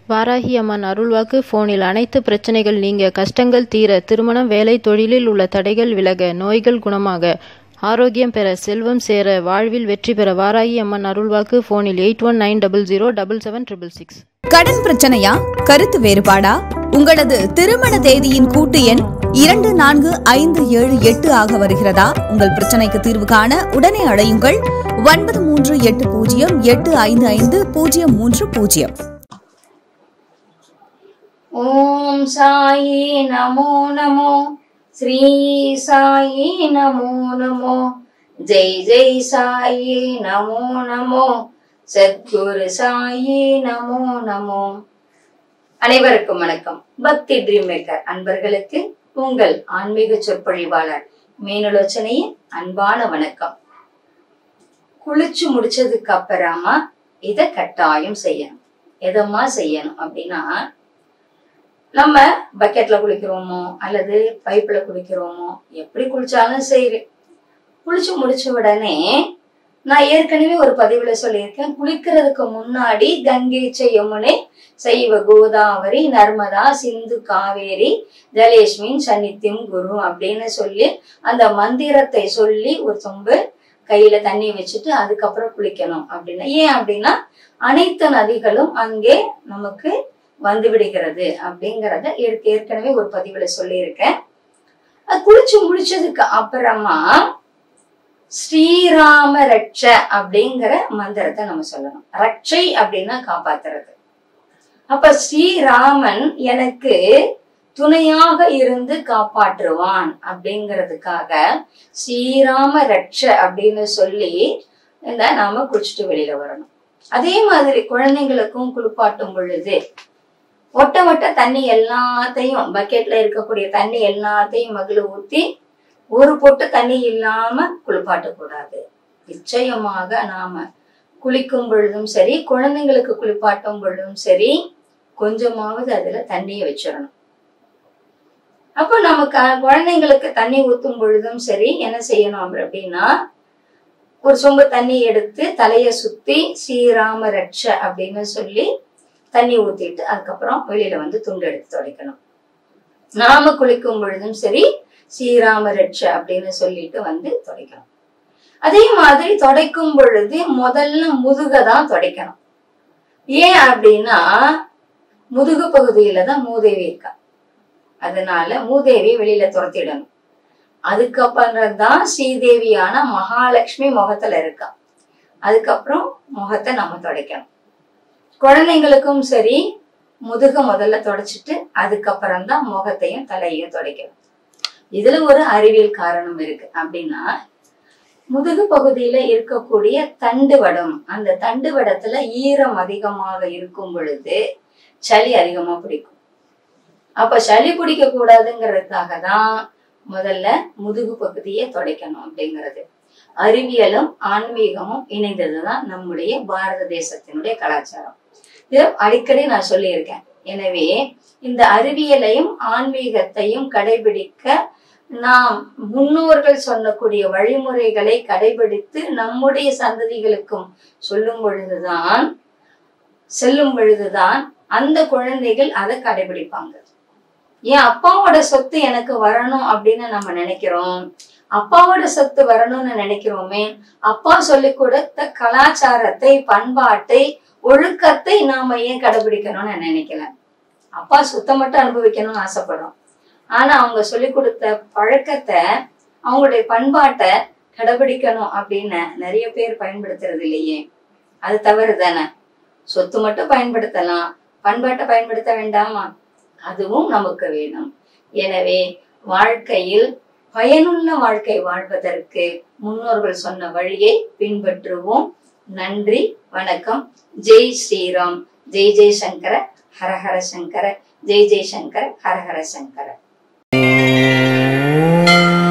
வாராகி அம்மன் அருள்வாக்கு போனில் அனைத்து பிரச்சனைகள் நீங்க கஷ்டங்கள் தீர திருமணம் வேலை தொழிலில் உள்ள தடைகள் விலக நோய்கள் குணமாக ஆரோக்கியம் பெற செல்வம் சேர வாழ்வில் வெற்றி பெற வாராகி அம்மன் அருள்வாக்கு போனில் eight one nine double zero double seven triple six கடன் பிரச்சனையா கருத்து வேறுபாடா உங்களது திருமண தேதியின் கூட்டு எண் இரண்டு நான்கு ஐந்து ஏழு எட்டு ஆக வருகிறதா உங்கள் பிரச்சனைக்கு தீர்வு காண உடனே அழையுங்கள் ஒன்பது மூன்று எட்டு பூஜ்ஜியம் எட்டு ஐந்து ஐந்து பூஜ்ஜியம் மூன்று பூஜ்ஜியம் ஓம் சாயி நமோ நமோ ஸ்ரீ சாயி நமோ நமோ ஜெய் ஜெய் சாயி நமோ நமோ சத்குரு சாயி நமோ நமோ அனைவருக்கும் வணக்கம் பக்தி ட்ரீம் மேக்கர் அன்பர்களுக்கு உங்கள் ஆன்மீக சொற்பொழிவாளர் மீனலோச்சனையின் அன்பான வணக்கம் குளிச்சு முடிச்சதுக்கு அப்புறமா இத கட்டாயம் செய்யணும் எதம்மா செய்யணும் அப்படின்னா நம்ம பக்கெட்ல குளிக்கிறோமோ அல்லது பைப்ல குளிக்கிறோமோ எப்படி குளிச்சாலும் சரி குளிச்சு முடிச்ச உடனே நான் ஏற்கனவே ஒரு பதிவுல சொல்லியிருக்கேன் குளிக்கிறதுக்கு முன்னாடி கங்கை யமுனை சைவ கோதாவரி நர்மதா சிந்து காவேரி ஜலேஷ்மின் சன்னித்தியம் குரு அப்படின்னு சொல்லி அந்த மந்திரத்தை சொல்லி ஒரு சொம்பு கையில தண்ணி வச்சுட்டு அதுக்கப்புறம் குளிக்கணும் அப்படின்னா ஏன் அப்படின்னா அனைத்து நதிகளும் அங்கே நமக்கு வந்து விடுகிறது அப்படிங்கறத ஏற்க- ஏற்கனவே ஒரு பதிவுல சொல்லியிருக்கேன் அது குளிச்சு முடிச்சதுக்கு அப்புறமா ஸ்ரீராம ரட்ச அப்படிங்கிற மந்திரத்தை நம்ம சொல்லணும் ரட்சை அப்படின்னா காப்பாத்துறது அப்ப ஸ்ரீராமன் எனக்கு துணையாக இருந்து காப்பாற்றுவான் அப்படிங்கிறதுக்காக ஸ்ரீராம ரட்ச அப்படின்னு சொல்லி இந்த நாம குளிச்சுட்டு வெளியில வரணும் அதே மாதிரி குழந்தைங்களுக்கும் குளிப்பாட்டும் பொழுது ஒட்ட ஒட்ட தண்ணி எல்லாத்தையும் பக்கெட்ல இருக்கக்கூடிய தண்ணி எல்லாத்தையும் மகள ஊத்தி ஒரு பொட்டு தண்ணி இல்லாம குளிப்பாட்டக்கூடாது நிச்சயமாக நாம குளிக்கும் பொழுதும் சரி குழந்தைங்களுக்கு குளிப்பாட்டும் பொழுதும் சரி கொஞ்சமாவது அதுல தண்ணியை வச்சிடணும் அப்போ நம்ம க- குழந்தைங்களுக்கு தண்ணி ஊத்தும் பொழுதும் சரி என்ன செய்யணும் அப்படி- அப்படின்னா ஒரு சொம்பு தண்ணி எடுத்து தலைய சுத்தி ஸ்ரீராம ரட்ச அப்படின்னு சொல்லி தண்ணி ஊத்திட்டு அதுக்கப்புறம் வெளியில வந்து துண்டு எடுத்து துடைக்கணும் நாம குளிக்கும் பொழுதும் சரி ஸ்ரீராம ரட்ச அப்படின்னு சொல்லிட்டு வந்து துடைக்கணும் அதே மாதிரி துடைக்கும் பொழுது முதல்ல முதுக தான் துடைக்கணும் ஏன் அப்படின்னா முதுகு பகுதியில தான் மூதேவி இருக்கா அதனால மூதேவி வெளியில துரத்திடணும் அதுக்கப்புறம் தான் ஸ்ரீதேவியான மகாலட்சுமி முகத்துல இருக்கா அதுக்கப்புறம் முகத்தை நம்ம துடைக்கணும் குழந்தைங்களுக்கும் சரி முதுக முதல்ல துடைச்சிட்டு அதுக்கப்புறம் தான் முகத்தையும் தலையையும் துடைக்கணும் இதுல ஒரு அறிவியல் காரணம் இருக்கு அப்படின்னா முதுகு பகுதியில இருக்கக்கூடிய தண்டுவடம் அந்த தண்டுவடத்துல ஈரம் அதிகமாக இருக்கும் பொழுது சளி அதிகமா பிடிக்கும் அப்ப சளி பிடிக்க கூடாதுங்கிறதுக்காக தான் முதல்ல முதுகு பகுதியை துடைக்கணும் அப்படிங்கிறது அறிவியலும் ஆன்மீகமும் இணைந்ததுதான் நம்முடைய பாரத தேசத்தினுடைய கலாச்சாரம் இது அடிக்கடி நான் சொல்லியிருக்கேன் எனவே இந்த அறிவியலையும் ஆன்மீகத்தையும் கடைபிடிக்க நாம் முன்னோர்கள் சொல்லக்கூடிய வழிமுறைகளை கடைபிடித்து நம்முடைய சந்ததிகளுக்கும் சொல்லும் பொழுதுதான் செல்லும் பொழுதுதான் அந்த குழந்தைகள் அதை கடைபிடிப்பாங்க ஏன் அப்பாவோட சொத்து எனக்கு வரணும் அப்படின்னு நம்ம நினைக்கிறோம் அப்பாவோட சொத்து வரணும்னு நினைக்கிறோமே அப்பா சொல்லிக் கொடுத்த கலாச்சாரத்தை பண்பாட்டை ஒழுக்கத்தை நாம ஏன் கடைபிடிக்கணும்னு நான் நினைக்கல அப்பா சுத்தம் மட்டும் அனுபவிக்கணும்னு ஆசைப்படுறோம் ஆனா அவங்க சொல்லிக் கொடுத்த பழக்கத்தை அவங்களுடைய பண்பாட்டை கடைபிடிக்கணும் அப்படின்னு நிறைய பேர் பயன்படுத்துறது இல்லையே அது தவறு தானே சொத்து மட்டும் பயன்படுத்தலாம் பண்பாட்டை பயன்படுத்த வேண்டாமா அதுவும் நமக்கு வேணும் எனவே வாழ்க்கையில் பயனுள்ள வாழ்க்கை வாழ்வதற்கு முன்னோர்கள் சொன்ன வழியை பின்பற்றுவோம் நன்றி வணக்கம் ஜெய் ஸ்ரீராம் ஜெய் ஜெய் சங்கர ஹரஹர சங்கர ஜெய் ஜெய் சங்கர ஹரஹர சங்கர